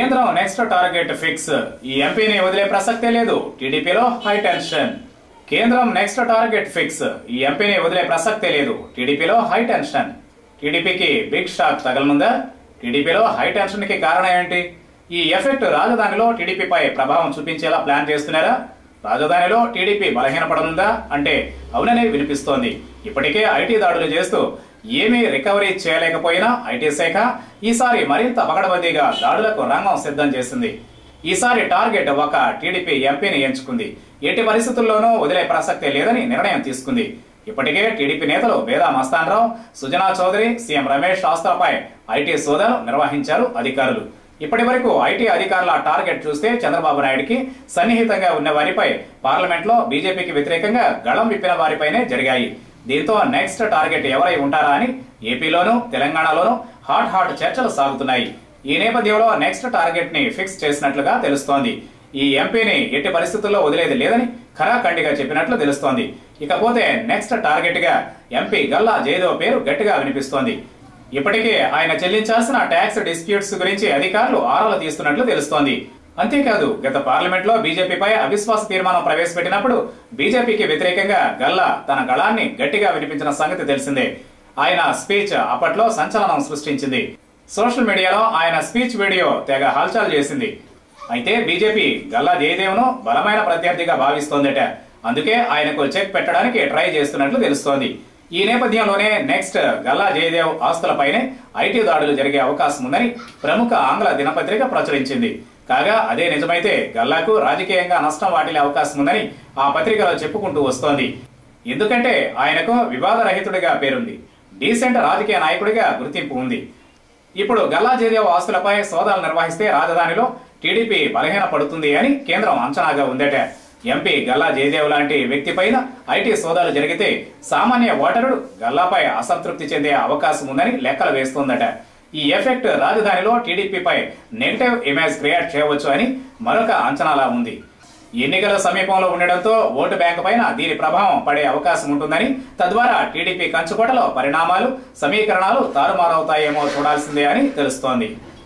కేంద్రం next target fix ఈ ఎంపీని వదిలే ప్రసక్తే లేదు టీడీపీలో హై టెన్షన్ కేంద్రం నెక్స్ట్ టార్గెట్ ఫిక్స్ ఈ ఎంపీని వదిలే ప్రసక్తే లేదు టీడీపీలో హై టెన్షన్ టీడీపీకి బిగ్ షాక్ తగలనుందా టీడీపీలో హై టెన్షన్ కి కారణం ఏంటి ఈ ఎఫెక్ట్ రాజధానిలో టీడీపీపై ప్రభావం చూపించేలా ప్లాన్ చేస్తున్నారా రాజధానిలో టీడీపీ బలహీనపడనుందా అంటే అవుననే వినిపిస్తోంది ఇప్పటికే ఐటీ దాడులు చేస్తూ ఏమీ రికవరీ చేయలేకపోయినా ఐటీ శాఖ ఈసారి మరింత పకడ్బందీగా దాడులకు రంగం సిద్ధం చేసింది ఈసారి టార్గెట్ ఒక టీడీపీ ఎంపీని ఎంచుకుంది ఎట్టి పరిస్థితుల్లోనూ వదిలే ప్రసక్తే లేదని నిర్ణయం తీసుకుంది ఇప్పటికే టీడీపీ నేతలు బేదా మస్తానరావు సుజనా చౌదరి సీఎం రమేష్ శాస్త్రపై ఐటీ సోదాలు నిర్వహించారు అధికారులు ఇప్పటి వరకు ఐటీ అధికారుల టార్గెట్ చూస్తే చంద్రబాబు నాయుడికి సన్నిహితంగా ఉన్న వారిపై పార్లమెంట్ లో బీజేపీకి వ్యతిరేకంగా గళం విప్పిన వారిపైనే జరిగాయి దీంతో నెక్స్ట్ టార్గెట్ ఎవరై ఉంటారా అని ఏపీలోనూ తెలంగాణలోనూ హాట్ హాట్ చర్చలు సాగుతున్నాయి ఈ నేపథ్యంలో నెక్స్ట్ టార్గెట్ ని ఫిక్స్ చేసినట్లుగా తెలుస్తోంది ఈ ఎంపీని ఎట్టి పరిస్థితుల్లో వదిలేది లేదని ఖరాఖండిగా చెప్పినట్లు తెలుస్తోంది ఇకపోతే నెక్స్ట్ టార్గెట్ గా ఎంపీ గల్లా జయదేవ్ పేరు గట్టిగా వినిపిస్తోంది ఇప్పటికే ఆయన చెల్లించాల్సిన ట్యాక్స్ డిస్ప్యూట్స్ గురించి అధికారులు ఆరాలు తీస్తున్నట్లు తెలుస్తోంది అంతేకాదు గత పార్లమెంట్ లో బీజేపీపై అవిశ్వాస తీర్మానం ప్రవేశపెట్టినప్పుడు బీజేపీకి వ్యతిరేకంగా గల్లా తన గళాన్ని గట్టిగా వినిపించిన సంగతి తెలిసిందే ఆయన స్పీచ్ అప్పట్లో సంచలనం సృష్టించింది సోషల్ మీడియాలో ఆయన స్పీచ్ వీడియో తెగ హల్చల్ చేసింది అయితే బీజేపీ గల్లా జయదేవ్ను బలమైన ప్రత్యర్థిగా భావిస్తోందట అందుకే ఆయనకు చెక్ పెట్టడానికి ట్రై చేస్తున్నట్లు తెలుస్తోంది ఈ నేపథ్యంలోనే నెక్స్ట్ గల్లా జయదేవ్ ఆస్తులపైనే ఐటీ దాడులు జరిగే అవకాశం ఉందని ప్రముఖ ఆంగ్ల దినపత్రిక ప్రచురించింది కాగా అదే నిజమైతే గల్లాకు రాజకీయంగా నష్టం వాటిల్లే అవకాశం ఉందని ఆ పత్రికలో చెప్పుకుంటూ వస్తోంది ఎందుకంటే ఆయనకు వివాదరహితుడిగా పేరుంది డీసెంట్ రాజకీయ నాయకుడిగా గుర్తింపు ఉంది ఇప్పుడు గల్లా జయదేవ్ ఆస్తులపై సోదాలు నిర్వహిస్తే రాజధానిలో టీడీపీ బలహీన పడుతుంది అని కేంద్రం అంచనాగా ఉందట ఎంపీ గల్లా జయదేవ్ లాంటి వ్యక్తి పైన ఐటీ సోదాలు జరిగితే సామాన్య ఓటరుడు గల్లాపై అసంతృప్తి చెందే అవకాశం ఉందని లెక్కలు వేస్తోందట ఈ ఎఫెక్ట్ రాజధానిలో టీడీపీపై నెగటివ్ ఇమేజ్ క్రియేట్ చేయవచ్చు అని మరొక అంచనాలా ఉంది ఎన్నికల సమీపంలో ఉండడంతో ఓటు బ్యాంకు పైన దీని ప్రభావం పడే అవకాశం ఉంటుందని తద్వారా టీడీపీ కంచుకోటలో పరిణామాలు సమీకరణాలు తారుమారవుతాయేమో చూడాల్సిందే అని తెలుస్తోంది